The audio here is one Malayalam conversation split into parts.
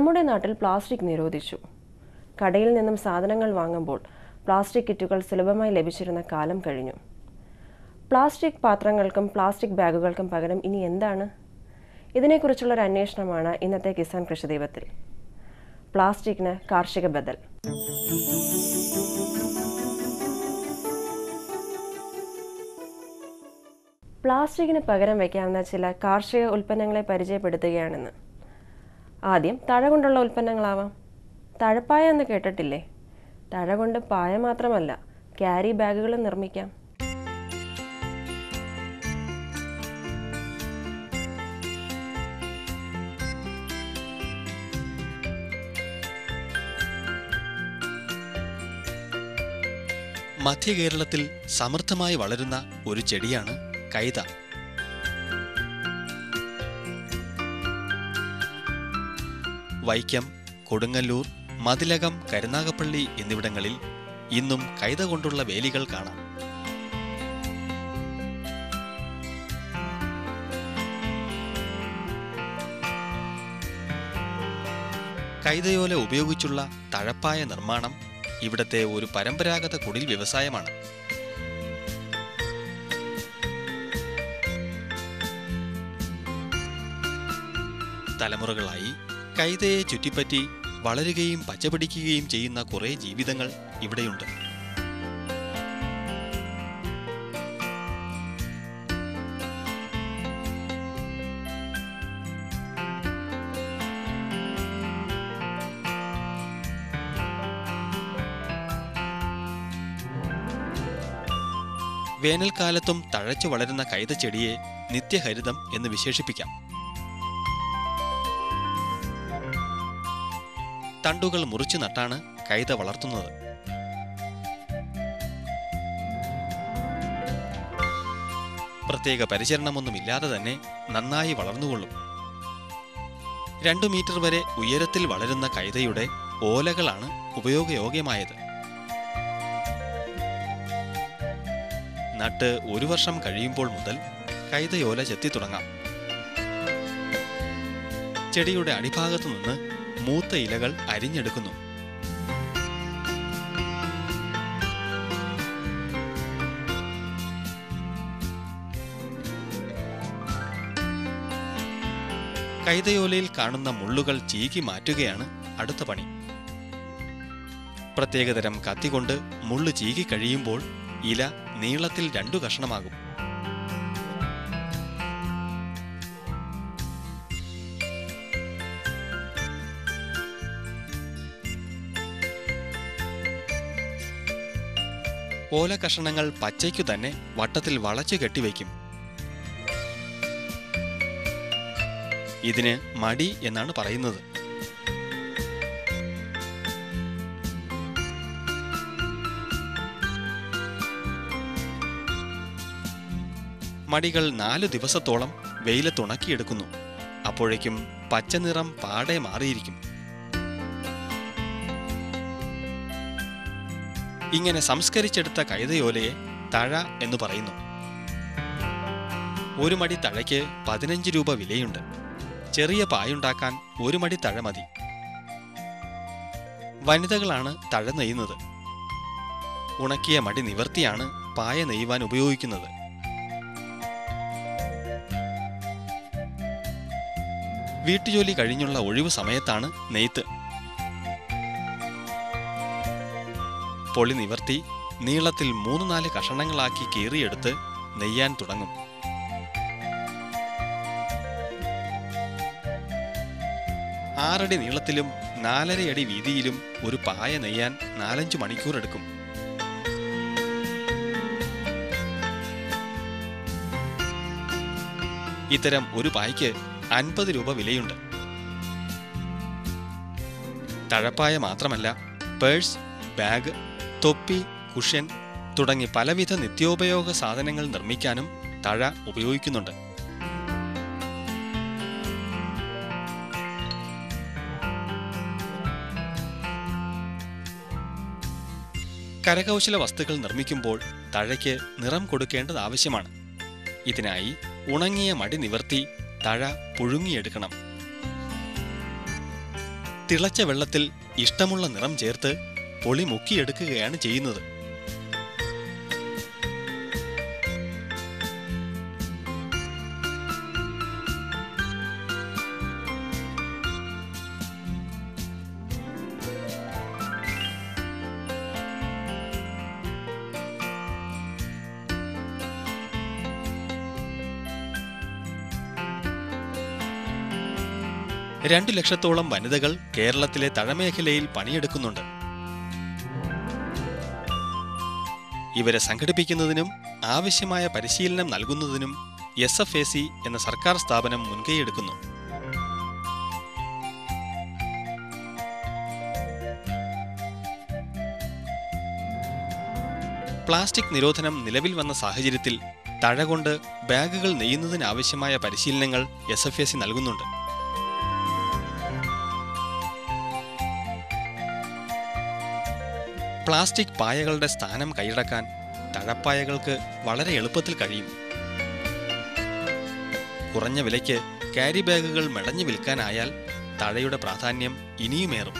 നമ്മുടെ നാട്ടിൽ പ്ലാസ്റ്റിക് നിരോധിച്ചു കടയിൽ നിന്നും സാധനങ്ങൾ വാങ്ങുമ്പോൾ പ്ലാസ്റ്റിക് കിറ്റുകൾ സുലഭമായി ലഭിച്ചിരുന്ന കാലം കഴിഞ്ഞു പ്ലാസ്റ്റിക് പാത്രങ്ങൾക്കും പ്ലാസ്റ്റിക് ബാഗുകൾക്കും പകരം ഇനി എന്താണ് ഇതിനെക്കുറിച്ചുള്ള ഒരു അന്വേഷണമാണ് ഇന്നത്തെ കിസാൻ കൃഷിദീപത്തിൽ പ്ലാസ്റ്റിക്കിന് കാർഷിക ബദൽ പ്ലാസ്റ്റിക്കിന് പകരം വയ്ക്കാവുന്ന ചില കാർഷിക ഉൽപ്പന്നങ്ങളെ പരിചയപ്പെടുത്തുകയാണെന്ന് ആദ്യം തഴ കൊണ്ടുള്ള ഉൽപ്പന്നങ്ങളാവാം തഴപ്പായ എന്ന് കേട്ടിട്ടില്ലേ തഴ കൊണ്ട് പായ മാത്രമല്ല ക്യാരി ബാഗുകളും നിർമ്മിക്കാം മധ്യ കേരളത്തിൽ സമൃദ്ധമായി വളരുന്ന ഒരു ചെടിയാണ് കൈത വൈക്കം കൊടുങ്ങല്ലൂർ മതിലകം കരുനാഗപ്പള്ളി എന്നിവിടങ്ങളിൽ ഇന്നും കൈത കൊണ്ടുള്ള വേലികൾ കാണാം കൈതയോല ഉപയോഗിച്ചുള്ള തഴപ്പായ നിർമ്മാണം ഇവിടത്തെ ഒരു പരമ്പരാഗത കുടിൽ വ്യവസായമാണ് തലമുറകളായി കൈതയെ ചുറ്റിപ്പറ്റി വളരുകയും പച്ചപിടിക്കുകയും ചെയ്യുന്ന കുറേ ജീവിതങ്ങൾ ഇവിടെയുണ്ട് വേനൽക്കാലത്തും തഴച്ചു വളരുന്ന കൈതച്ചെടിയെ നിത്യഹരിതം എന്ന് വിശേഷിപ്പിക്കാം തണ്ടുകൾ മുറിച്ചു നട്ടാണ് കൈത വളർത്തുന്നത് പ്രത്യേക പരിചരണമൊന്നുമില്ലാതെ തന്നെ നന്നായി വളർന്നുകൊള്ളും രണ്ടു മീറ്റർ വരെ ഉയരത്തിൽ വളരുന്ന കൈതയുടെ ഓലകളാണ് ഉപയോഗയോഗ്യമായത് നട്ട് ഒരു വർഷം കഴിയുമ്പോൾ മുതൽ കൈതയോല ചെത്തിത്തുടങ്ങാം ചെടിയുടെ അടിഭാഗത്തു നിന്ന് മൂത്ത ഇലകൾ അരിഞ്ഞെടുക്കുന്നു കൈതയോലയിൽ കാണുന്ന മുള്ളുകൾ ചീകി മാറ്റുകയാണ് അടുത്ത പണി പ്രത്യേകതരം കത്തികൊണ്ട് മുള്ളു ചീകി കഴിയുമ്പോൾ ഇല നീളത്തിൽ രണ്ടു കഷണമാകും ഓല കഷണങ്ങൾ പച്ചയ്ക്കു തന്നെ വട്ടത്തിൽ വളച്ചു കെട്ടിവയ്ക്കും ഇതിന് മടി എന്നാണ് പറയുന്നത് മടികൾ നാലു ദിവസത്തോളം വെയിലത്തുണക്കിയെടുക്കുന്നു അപ്പോഴേക്കും പച്ചനിറം പാടെ മാറിയിരിക്കും ഇങ്ങനെ സംസ്കരിച്ചെടുത്ത കൈതയോലയെ തഴ എന്ന് പറയുന്നു ഒരു മടി തഴയ്ക്ക് പതിനഞ്ച് രൂപ വിലയുണ്ട് ചെറിയ പായുണ്ടാക്കാൻ ഒരു മടി തഴ മതി വനിതകളാണ് തഴ നെയ്യുന്നത് ഉണക്കിയ മടി നിവർത്തിയാണ് പായ നെയ്യുവാൻ ഉപയോഗിക്കുന്നത് വീട്ടുജോലി കഴിഞ്ഞുള്ള ഒഴിവു സമയത്താണ് നെയ്ത്ത് പൊളി നിവർത്തി നീളത്തിൽ മൂന്ന് നാല് കഷണങ്ങളാക്കി കീറിയെടുത്ത് നെയ്യാൻ തുടങ്ങും ആറടി നീളത്തിലും നാലരയടി വീതിയിലും ഒരു പായ നെയ്യാൻ നാലഞ്ച് മണിക്കൂർ എടുക്കും ഇത്തരം ഒരു പായ്ക്ക് അൻപത് രൂപ വിലയുണ്ട് തഴപ്പായ മാത്രമല്ല പേഴ്സ് ബാഗ് തൊപ്പി കുഷ്യൻ തുടങ്ങി പലവിധ നിത്യോപയോഗ സാധനങ്ങൾ നിർമ്മിക്കാനും തഴ ഉപയോഗിക്കുന്നുണ്ട് കരകൗശല വസ്തുക്കൾ നിർമ്മിക്കുമ്പോൾ തഴയ്ക്ക് നിറം കൊടുക്കേണ്ടത് ആവശ്യമാണ് ഇതിനായി ഉണങ്ങിയ മടി നിവർത്തി തഴ പുഴുങ്ങിയെടുക്കണം തിളച്ച വെള്ളത്തിൽ ഇഷ്ടമുള്ള നിറം ചേർത്ത് പൊളി മുക്കിയെടുക്കുകയാണ് ചെയ്യുന്നത് രണ്ടു ലക്ഷത്തോളം വനിതകൾ കേരളത്തിലെ തഴമേഖലയിൽ പണിയെടുക്കുന്നുണ്ട് ഇവരെ സംഘടിപ്പിക്കുന്നതിനും ആവശ്യമായ പരിശീലനം നൽകുന്നതിനും എസ് എഫ് എ സി എന്ന സർക്കാർ സ്ഥാപനം മുൻകൈയെടുക്കുന്നു പ്ലാസ്റ്റിക് നിരോധനം നിലവിൽ വന്ന സാഹചര്യത്തിൽ തഴ കൊണ്ട് ബാഗുകൾ നെയ്യുന്നതിനാവശ്യമായ പരിശീലനങ്ങൾ എസ് എഫ് എ സി നൽകുന്നുണ്ട് പ്ലാസ്റ്റിക് പായകളുടെ സ്ഥാനം കൈയടക്കാൻ തഴപ്പായകൾക്ക് വളരെ എളുപ്പത്തിൽ കഴിയും കുറഞ്ഞ വിലയ്ക്ക് ക്യാരി ബാഗുകൾ മെടഞ്ഞു വിൽക്കാനായാൽ തഴയുടെ പ്രാധാന്യം ഇനിയുമേറും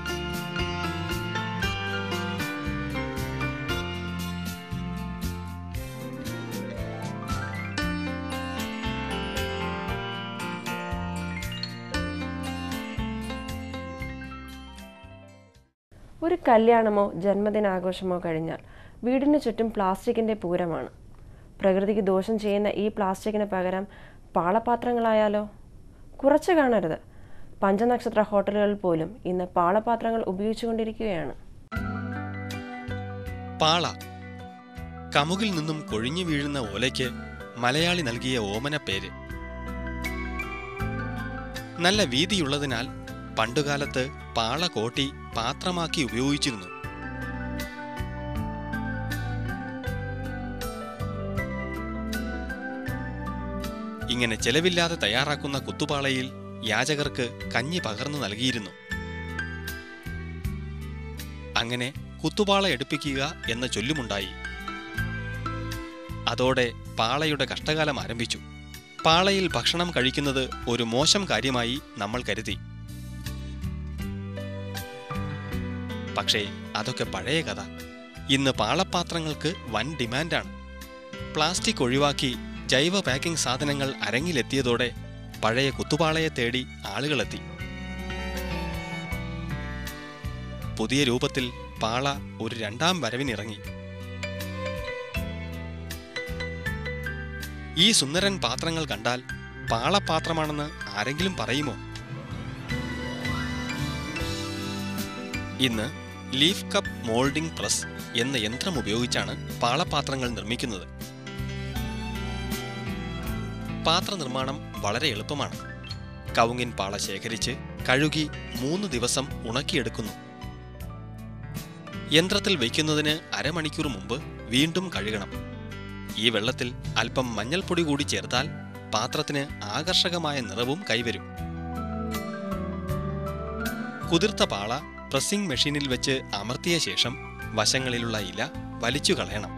ഒരു കല്യാണമോ ജന്മദിനാഘോഷമോ കഴിഞ്ഞാൽ വീടിന് ചുറ്റും പ്ലാസ്റ്റിക്കിന്റെ പൂരമാണ് പ്രകൃതിക്ക് ദോഷം ചെയ്യുന്ന ഈ പ്ലാസ്റ്റിക്കിന് പകരം പാളപാത്രങ്ങളായാലോ കുറച്ച് കാണരുത് പഞ്ചനക്ഷത്ര ഹോട്ടലുകളിൽ പോലും ഇന്ന് പാളപാത്രങ്ങൾ ഉപയോഗിച്ചുകൊണ്ടിരിക്കുകയാണ് പാള കമുകിൽ നിന്നും കൊഴിഞ്ഞു വീഴുന്ന ഓലയ്ക്ക് മലയാളി നൽകിയ ഓമന പേര് നല്ല വീതിയുള്ളതിനാൽ പണ്ടുകാലത്ത് പാള കോട്ടി പാത്രമാക്കി ഉപയോഗിച്ചിരുന്നു ഇങ്ങനെ ചെലവില്ലാതെ തയ്യാറാക്കുന്ന കുത്തുപാളയിൽ യാചകർക്ക് കഞ്ഞി പകർന്നു നൽകിയിരുന്നു അങ്ങനെ കുത്തുപാള എടുപ്പിക്കുക എന്ന ചൊല്ലുമുണ്ടായി അതോടെ പാളയുടെ കഷ്ടകാലം ആരംഭിച്ചു പാളയിൽ ഭക്ഷണം കഴിക്കുന്നത് ഒരു മോശം കാര്യമായി നമ്മൾ കരുതി പക്ഷേ അതൊക്കെ പഴയ കഥ ഇന്ന് പാളപാത്രങ്ങൾക്ക് വൻ ഡിമാൻഡാണ് പ്ലാസ്റ്റിക് ഒഴിവാക്കി ജൈവ പാക്കിംഗ് സാധനങ്ങൾ അരങ്ങിലെത്തിയതോടെ പഴയ കുത്തുപാളയെ തേടി ആളുകളെത്തി പുതിയ രൂപത്തിൽ പാള ഒരു രണ്ടാം വരവിനിറങ്ങി ഈ സുന്ദരൻ പാത്രങ്ങൾ കണ്ടാൽ പാളപാത്രമാണെന്ന് ആരെങ്കിലും പറയുമോ ഇന്ന് ലീഫ് കപ്പ് മോൾഡിംഗ് പ്രസ് എന്ന യന്ത്രം ഉപയോഗിച്ചാണ് പാളപാത്രങ്ങൾ നിർമ്മിക്കുന്നത് പാത്ര നിർമ്മാണം വളരെ എളുപ്പമാണ് കവുങ്ങിൻ പാള ശേഖരിച്ച് കഴുകി മൂന്ന് ദിവസം ഉണക്കിയെടുക്കുന്നു യന്ത്രത്തിൽ വയ്ക്കുന്നതിന് അരമണിക്കൂർ മുമ്പ് വീണ്ടും കഴുകണം ഈ വെള്ളത്തിൽ അല്പം മഞ്ഞൾപ്പൊടി കൂടി ചേർത്താൽ പാത്രത്തിന് ആകർഷകമായ നിറവും കൈവരും കുതിർത്ത പാള പ്രസ്സിംഗ് മെഷീനിൽ വെച്ച് അമർത്തിയ ശേഷം വശങ്ങളിലുള്ള ഇല വലിച്ചു കളയണം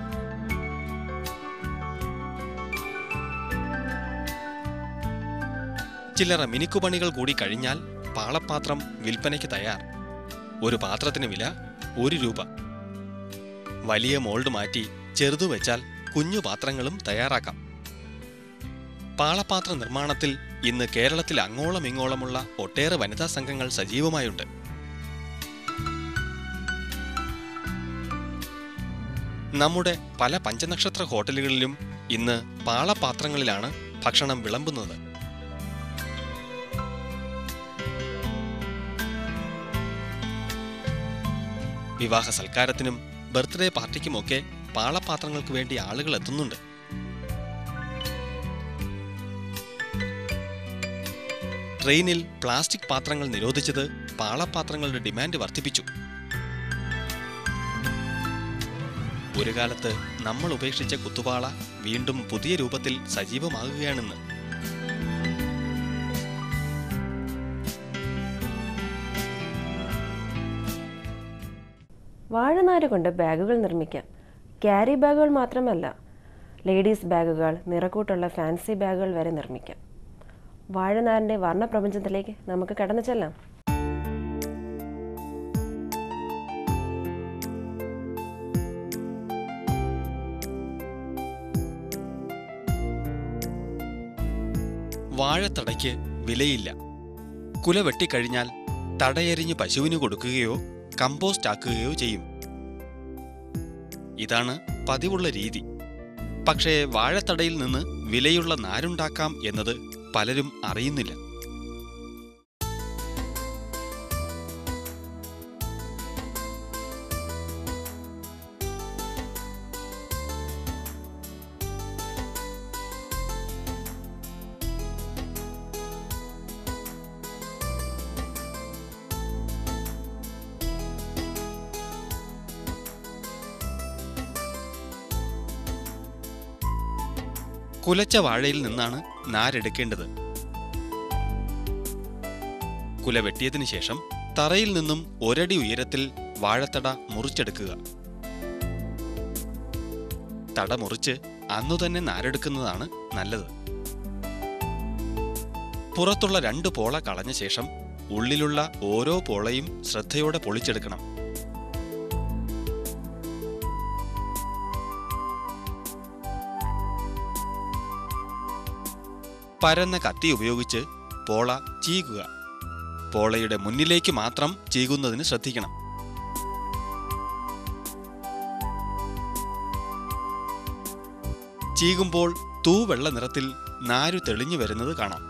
ചില്ലറ മിനുക്കുപണികൾ കൂടി കഴിഞ്ഞാൽ പാളപ്പാത്രം വിൽപ്പനയ്ക്ക് തയ്യാർ ഒരു പാത്രത്തിന് വില ഒരു രൂപ വലിയ മോൾഡ് മാറ്റി ചെറുതു വെച്ചാൽ കുഞ്ഞു പാത്രങ്ങളും തയ്യാറാക്കാം പാളപാത്ര നിർമ്മാണത്തിൽ ഇന്ന് കേരളത്തിൽ അങ്ങോളം ഇങ്ങോളമുള്ള ഒട്ടേറെ വനിതാ സംഘങ്ങൾ സജീവമായുണ്ട് നമ്മുടെ പല പഞ്ചനക്ഷത്ര ഹോട്ടലുകളിലും ഇന്ന് പാളപാത്രങ്ങളിലാണ് ഭക്ഷണം വിളമ്പുന്നത് വിവാഹ സൽക്കാരത്തിനും ബർത്ത്ഡേ പാർട്ടിക്കുമൊക്കെ പാളപാത്രങ്ങൾക്ക് വേണ്ടി ആളുകൾ എത്തുന്നുണ്ട് ട്രെയിനിൽ പ്ലാസ്റ്റിക് പാത്രങ്ങൾ നിരോധിച്ചത് പാളപാത്രങ്ങളുടെ ഡിമാൻഡ് വർദ്ധിപ്പിച്ചു ഒരു കാലത്ത് നമ്മൾ ഉപേക്ഷിച്ച കുത്തുപാള വീണ്ടും പുതിയ രൂപത്തിൽ സജീവമാകുകയാണെന്ന് വാഴനാര് കൊണ്ട് ബാഗുകൾ നിർമ്മിക്കാം ക്യാരി ബാഗുകൾ മാത്രമല്ല ലേഡീസ് ബാഗുകൾ നിറക്കൂട്ടുള്ള ഫാൻസി ബാഗുകൾ വരെ നിർമ്മിക്കാം വാഴനാരിൻ്റെ വർണ്ണപ്രപഞ്ചത്തിലേക്ക് നമുക്ക് കടന്നു ചെല്ലാം വാഴത്തടയ്ക്ക് വിലയില്ല കുല വെട്ടിക്കഴിഞ്ഞാൽ തടയെരിഞ്ഞ് പശുവിന് കൊടുക്കുകയോ കമ്പോസ്റ്റ് ആക്കുകയോ ചെയ്യും ഇതാണ് പതിവുള്ള രീതി പക്ഷേ വാഴത്തടയിൽ നിന്ന് വിലയുള്ള നാരുണ്ടാക്കാം എന്നത് പലരും അറിയുന്നില്ല കുലച്ച വാഴയിൽ നിന്നാണ് നാരെടുക്കേണ്ടത് കുല വെട്ടിയതിനു ശേഷം തറയിൽ നിന്നും ഒരടി ഉയരത്തിൽ വാഴത്തട മുറിച്ചെടുക്കുക തട മുറിച്ച് അന്നു തന്നെ നാരെടുക്കുന്നതാണ് നല്ലത് പുറത്തുള്ള രണ്ട് പോള കളഞ്ഞ ശേഷം ഉള്ളിലുള്ള ഓരോ പോളയും ശ്രദ്ധയോടെ പൊളിച്ചെടുക്കണം പരന്ന കത്തി ഉപയോഗിച്ച് പോള ചീകുക പോളയുടെ മുന്നിലേക്ക് മാത്രം ചീകുന്നതിന് ശ്രദ്ധിക്കണം ചീകുമ്പോൾ തൂവെള്ള നിറത്തിൽ നാരു തെളിഞ്ഞു വരുന്നത് കാണാം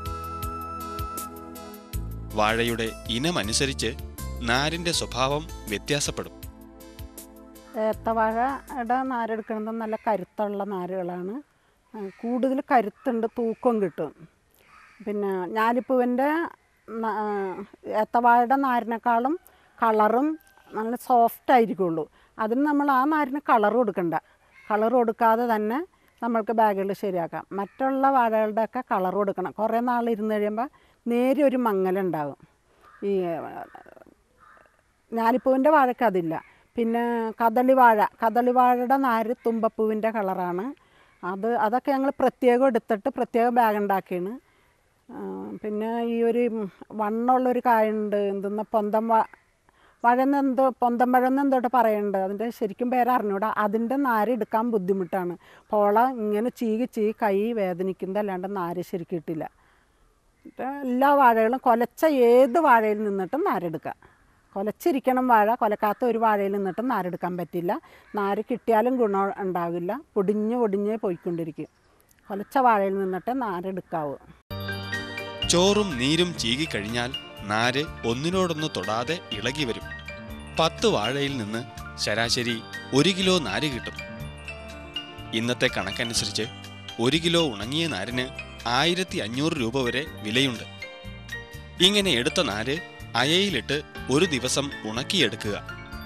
വാഴയുടെ ഇനമനുസരിച്ച് നാരിന്റെ സ്വഭാവം വ്യത്യാസപ്പെടും ഏത്തവാഴയുടെ നാരെടുക്കുന്നത് നല്ല കരുത്തുള്ള നാരുകളാണ് ആ, കൂടുതൽ കരുത്തുണ്ട് തൂക്കം കിട്ടും പിന്നെ ഞാലിപ്പൂവിൻ്റെ ന- ആ, ഏത്തവാഴയുടെ നാരിനേക്കാളും കളറും നല്ല സോഫ്റ്റ് ആയിരിക്കുള്ളൂ അതിന് നമ്മൾ ആ നാരിന് കളർ കൊടുക്കണ്ട കളർ കൊടുക്കാതെ തന്നെ നമ്മൾക്ക് ബാഗുകൾ ശരിയാക്കാം മറ്റുള്ള വാഴകളുടെയൊക്കെ കളർ കൊടുക്കണം കുറേ നാൾ ഇരുന്ന് കഴിയുമ്പോൾ നേരിയ ഒരു മങ്ങലുണ്ടാകും ഈ ഞാലിപ്പൂവിൻ്റെ വാഴയ്ക്ക് അതില്ല പിന്നെ കദളി വാഴ കദളി വാഴയുടെ നാര് തുമ്പപ്പൂവിൻ്റെ കളറാണ് അത് അതൊക്കെ ഞങ്ങൾ പ്രത്യേകം എടുത്തിട്ട് പ്രത്യേകം ബാഗ് ഉണ്ടാക്കിയാണ് ആ, പിന്നെ ഈ ഒരു വണ്ണമുള്ളൊരു കായുണ്ട് എന്തെന്ന പൊന്തം വാ വഴന്ന് എന്തോ പൊന്തം പഴന്ന് എന്തോട്ട് പറയുന്നുണ്ട് അതിൻ്റെ ശരിക്കും പേര് അറിഞ്ഞൂടാ അതിൻ്റെ നാര് എടുക്കാൻ ബുദ്ധിമുട്ടാണ് പോള ഇങ്ങനെ ചീകി ചീകി കൈ വേദനിക്കുന്നതല്ലാണ്ട് നാര് ശരിക്കും കിട്ടില്ല എന്നിട്ട് എല്ലാ വാഴകളും കൊലച്ച ഏത് വാഴയിൽ നിന്നിട്ടും നാരെടുക്കുക കൊലച്ചിരിക്കണം വാഴ കൊലക്കാത്ത ഒരു വാഴയിൽ നിന്നിട്ടും നാരെടുക്കാൻ പറ്റില്ല നാര് കിട്ടിയാലും ഗുണം ഉണ്ടാവില്ല പൊടിഞ്ഞ് പൊടിഞ്ഞ് പോയിക്കൊണ്ടിരിക്കും കൊലച്ച വാഴയിൽ നിന്നിട്ട് നാരെടുക്കാവൂ ചോറും നീരും ചീകിക്കഴിഞ്ഞാൽ നാര് ഒന്നിനോടൊന്ന് തൊടാതെ ഇളകി വരും പത്ത് വാഴയിൽ നിന്ന് ശരാശരി ഒരു കിലോ നാര് കിട്ടും ഇന്നത്തെ കണക്കനുസരിച്ച് ഒരു കിലോ ഉണങ്ങിയ നാരിന് ആയിരത്തി അഞ്ഞൂറ് രൂപ വരെ വിലയുണ്ട് ഇങ്ങനെ എടുത്ത നാര് അയയിലിട്ട് ഒരു ദിവസം ഉണക്കിയെടുക്കുക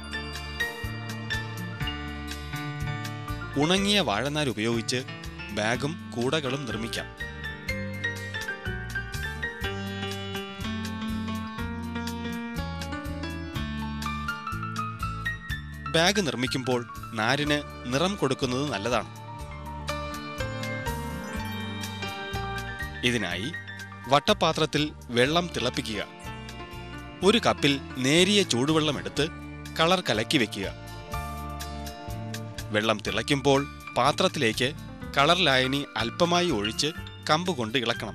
ഉണങ്ങിയ വാഴനാര് ഉപയോഗിച്ച് ബാഗും കൂടകളും നിർമ്മിക്കാം ബാഗ് നിർമ്മിക്കുമ്പോൾ നാരിന് നിറം കൊടുക്കുന്നത് നല്ലതാണ് ഇതിനായി വട്ടപാത്രത്തിൽ വെള്ളം തിളപ്പിക്കുക ഒരു കപ്പിൽ നേരിയ ചൂടുവെള്ളം എടുത്ത് കളർ കലക്കി വെക്കുക വെള്ളം തിളയ്ക്കുമ്പോൾ പാത്രത്തിലേക്ക് കളർ ലായനി അല്പമായി ഒഴിച്ച് കമ്പ് കൊണ്ട് ഇളക്കണം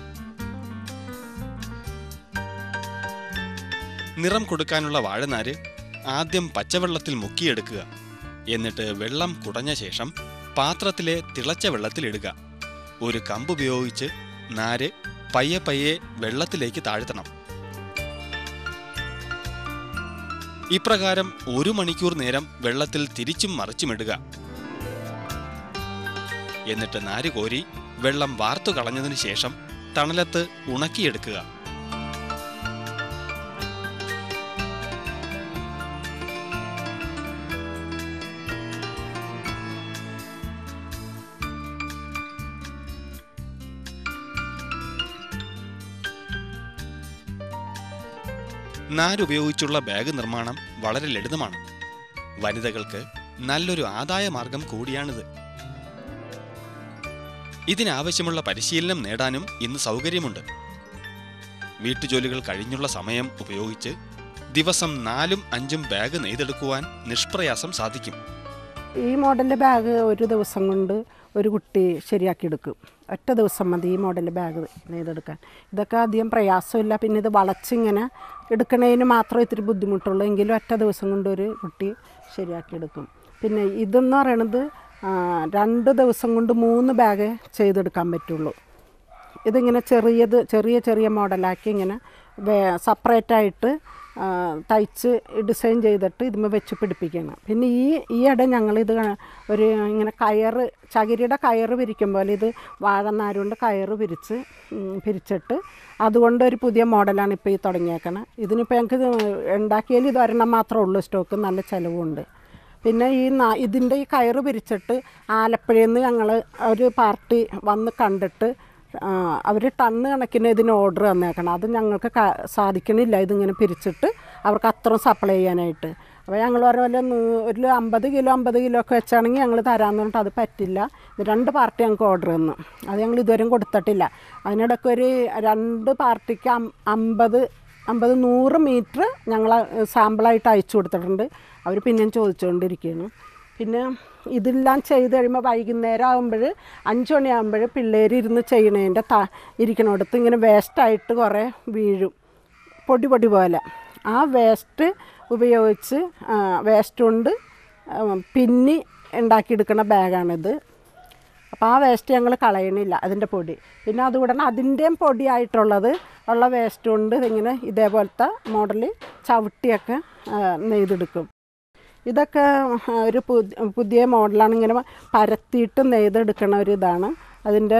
നിറം കൊടുക്കാനുള്ള വാഴനാര് ആദ്യം പച്ചവെള്ളത്തിൽ മുക്കിയെടുക്കുക എന്നിട്ട് വെള്ളം കുടഞ്ഞ ശേഷം പാത്രത്തിലെ തിളച്ച വെള്ളത്തിലിടുക ഒരു കമ്പ് ഉപയോഗിച്ച് നാര് പയ്യെ പയ്യെ വെള്ളത്തിലേക്ക് താഴ്ത്തണം ഇപ്രകാരം ഒരു മണിക്കൂർ നേരം വെള്ളത്തിൽ തിരിച്ചും മറിച്ചുമിടുക എന്നിട്ട് നാര് കോരി വെള്ളം വാർത്തു കളഞ്ഞതിനു ശേഷം തണലത്ത് ഉണക്കിയെടുക്കുക നാരുപയോഗിച്ചുള്ള ബാഗ് നിർമ്മാണം വളരെ ലളിതമാണ് വനിതകൾക്ക് നല്ലൊരു ആദായ മാർഗം കൂടിയാണിത് ഇതിനാവശ്യമുള്ള പരിശീലനം നേടാനും ഇന്ന് സൗകര്യമുണ്ട് വീട്ടുജോലികൾ കഴിഞ്ഞുള്ള സമയം ഉപയോഗിച്ച് ദിവസം നാലും അഞ്ചും ബാഗ് നെയ്തെടുക്കുവാൻ നിഷ്പ്രയാസം സാധിക്കും ഈ മോഡലിൻ്റെ ബാഗ് ഒരു ദിവസം കൊണ്ട് ഒരു കുട്ടി ശരിയാക്കിയെടുക്കും ഒറ്റ ദിവസം മതി ഈ മോഡൽ ബാഗ് നെയ്തെടുക്കാൻ ഇതൊക്കെ അധികം പ്രയാസമില്ല പിന്നെ ഇത് വളച്ചിങ്ങനെ എടുക്കണതിന് മാത്രമേ ഇത്തിരി ബുദ്ധിമുട്ടുള്ളൂ എങ്കിലും ഒറ്റ ദിവസം കൊണ്ട് ഒരു കുട്ടി ശരിയാക്കിയെടുക്കും പിന്നെ ഇതെന്ന് പറയണത് ആ, രണ്ട് ദിവസം കൊണ്ട് മൂന്ന് ബാഗ് ചെയ്തെടുക്കാൻ പറ്റുള്ളൂ ഇതിങ്ങനെ ചെറിയത് ചെറിയ ചെറിയ മോഡലാക്കി ഇങ്ങനെ സെപ്പറേറ്റായിട്ട് തയ്ച്ച് ഡിസൈൻ ചെയ്തിട്ട് ഇതുമ്മ വെച്ച് പിടിപ്പിക്കണം പിന്നെ ഈ ഈയിടെ ഞങ്ങളിത് ക- ഒരു ഇങ്ങനെ കയറ് ചകിരിയുടെ കയറ് പിരിക്കും പോലെ ഇത് വാഴനാരുകൊണ്ട് കയറ് പിരിച്ച് ഉം, പിരിച്ചിട്ട് അതുകൊണ്ട് ഒരു പുതിയ മോഡലാണ് ഇപ്പോൾ ഈ തുടങ്ങിയേക്കണം ഇതിനിപ്പോൾ ഞങ്ങൾക്ക് ഉണ്ടാക്കിയാൽ ഇത് ഒരെണ്ണം മാത്രമേ ഉള്ളൂ സ്റ്റോക്ക് നല്ല ചിലവുണ്ട് പിന്നെ ഈ ന- ഇതിൻ്റെ ഈ കയറ് പിരിച്ചിട്ട് ആലപ്പുഴയിൽ നിന്ന് ഞങ്ങൾ ഒരു പാർട്ടി വന്ന് കണ്ടിട്ട് അവർ ടണ്ണ് കണക്കിന് ഇതിന് ഓർഡർ തന്നേക്കണം അത് ഞങ്ങൾക്ക് ക- സാധിക്കണില്ല ഇതിങ്ങനെ പിരിച്ചിട്ട് അവർക്ക് അത്രയും സപ്ലൈ ചെയ്യാനായിട്ട് അപ്പോൾ ഞങ്ങൾ പറഞ്ഞ പോലെ നൂ- ഒരു അമ്പത് കിലോ അമ്പത് കിലോ ഒക്കെ വെച്ചാണെങ്കിൽ ഞങ്ങൾ തരാമെന്ന് പറഞ്ഞിട്ട് അത് പറ്റില്ല ഇത് രണ്ട് പാർട്ടി ഞങ്ങൾക്ക് ഓർഡർ തന്നു അത് ഞങ്ങൾ ഇതുവരെയും കൊടുത്തിട്ടില്ല അതിനിടയ്ക്ക് ഒരു രണ്ട് പാർട്ടിക്ക് അം- അമ്പത് അമ്പത് നൂറ് മീറ്റർ ഞങ്ങൾ സാമ്പിളായിട്ട് അയച്ചു കൊടുത്തിട്ടുണ്ട് അവർ പിന്നെയും ചോദിച്ചുകൊണ്ടിരിക്കുകയാണ് പിന്നെ ഇതെല്ലാം ചെയ്ത് കഴിയുമ്പോൾ വൈകുന്നേരം ആകുമ്പോൾ അഞ്ച് മണിയാകുമ്പോൾ പിള്ളേർ ഇരുന്ന് ചെയ്യണതിൻ്റെ ത ഇരിക്കണോടത്ത് ഇങ്ങനെ വേസ്റ്റായിട്ട് കുറേ വീഴും പൊടി പൊടി പോലെ ആ വേസ്റ്റ് ഉപയോഗിച്ച് വേസ്റ്റ് കൊണ്ട് ആ, പിന്നി ഉണ്ടാക്കിയെടുക്കുന്ന ബാഗാണിത് അപ്പോൾ ആ വേസ്റ്റ് ഞങ്ങൾ കളയണില്ല അതിൻ്റെ പൊടി പിന്നെ അതുകൂടെ അതിൻ്റെയും പൊടിയായിട്ടുള്ളത് ഉള്ള വേസ്റ്റ് കൊണ്ട് ഇങ്ങനെ ഇതേപോലത്തെ മോഡൽ ചവിട്ടിയൊക്കെ ആ, നെയ്തെടുക്കും ഇതൊക്കെ ആ, ഒരു പുതി- പുതിയ മോഡലാണ് ഇങ്ങനെ പരത്തിയിട്ട് നെയ്തെടുക്കണ ഒരു ഇതാണ് അതിൻ്റെ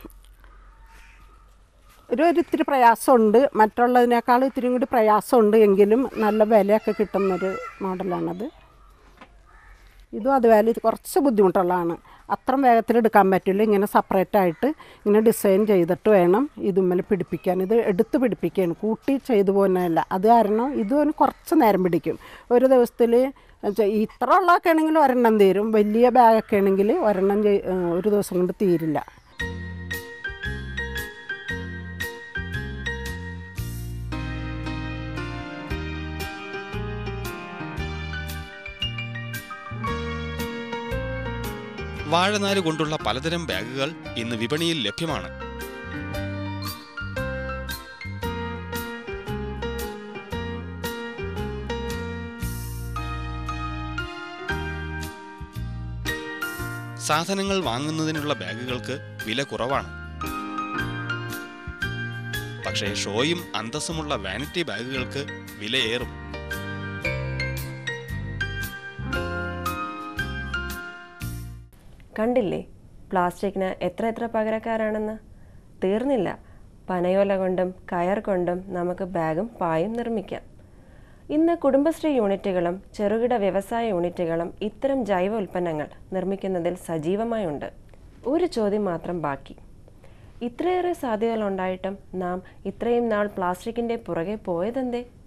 ഒരു ഒരു ഇത്തിരി പ്രയാസമുണ്ട് മറ്റുള്ളതിനേക്കാൾ ഇത്തിരി കൂടി പ്രയാസമുണ്ട് എങ്കിലും നല്ല വിലയൊക്കെ കിട്ടുന്നൊരു മോഡലാണത് ഇതും അതുപോലെ ഇത് കുറച്ച് ബുദ്ധിമുട്ടുള്ളതാണ് അത്രയും വേഗത്തിൽ എടുക്കാൻ പറ്റില്ല ഇങ്ങനെ സെപ്പറേറ്റ് ആയിട്ട് ഇങ്ങനെ ഡിസൈൻ ചെയ്തിട്ട് വേണം ഇതുമ്മൽ പിടിപ്പിക്കാൻ ഇത് എടുത്ത് പിടിപ്പിക്കുകയാണ് കൂട്ടി ചെയ്തു പോകുന്നതല്ല അത് കാരണം ഇതും കുറച്ച് നേരം പിടിക്കും ഒരു ദിവസത്തിൽ ഇത്ര ഉള്ളതൊക്കെ ആണെങ്കിൽ ഒരെണ്ണം തീരും വലിയ ബാഗൊക്കെ ആണെങ്കിൽ ഒരെണ്ണം ചെയ്- ഏഹ് ഒരു ദിവസം കൊണ്ട് തീരില്ല വാഴനാര് കൊണ്ടുള്ള പലതരം ബാഗുകൾ ഇന്ന് വിപണിയിൽ ലഭ്യമാണ് സാധനങ്ങൾ വാങ്ങുന്നതിനുള്ള ബാഗുകൾക്ക് വില കുറവാണ് പക്ഷേ ഷോയും അന്തസ്സുമുള്ള വാനിറ്റി ബാഗുകൾക്ക് വിലയേറും കണ്ടില്ലേ പ്ലാസ്റ്റിക്കിന് എത്ര എത്ര പകരക്കാരാണെന്ന് തീർന്നില്ല പനയോല കൊണ്ടും കയർ കൊണ്ടും നമുക്ക് ബാഗും പായും നിർമ്മിക്കാം ഇന്ന് കുടുംബശ്രീ യൂണിറ്റുകളും ചെറുകിട വ്യവസായ യൂണിറ്റുകളും ഇത്തരം ജൈവ ഉൽപ്പന്നങ്ങൾ നിർമ്മിക്കുന്നതിൽ സജീവമായുണ്ട് ഒരു ചോദ്യം മാത്രം ബാക്കി ഇത്രയേറെ സാധ്യതകളുണ്ടായിട്ടും നാം ഇത്രയും നാൾ പ്ലാസ്റ്റിക്കിൻ്റെ പുറകെ പോയതെന്തേ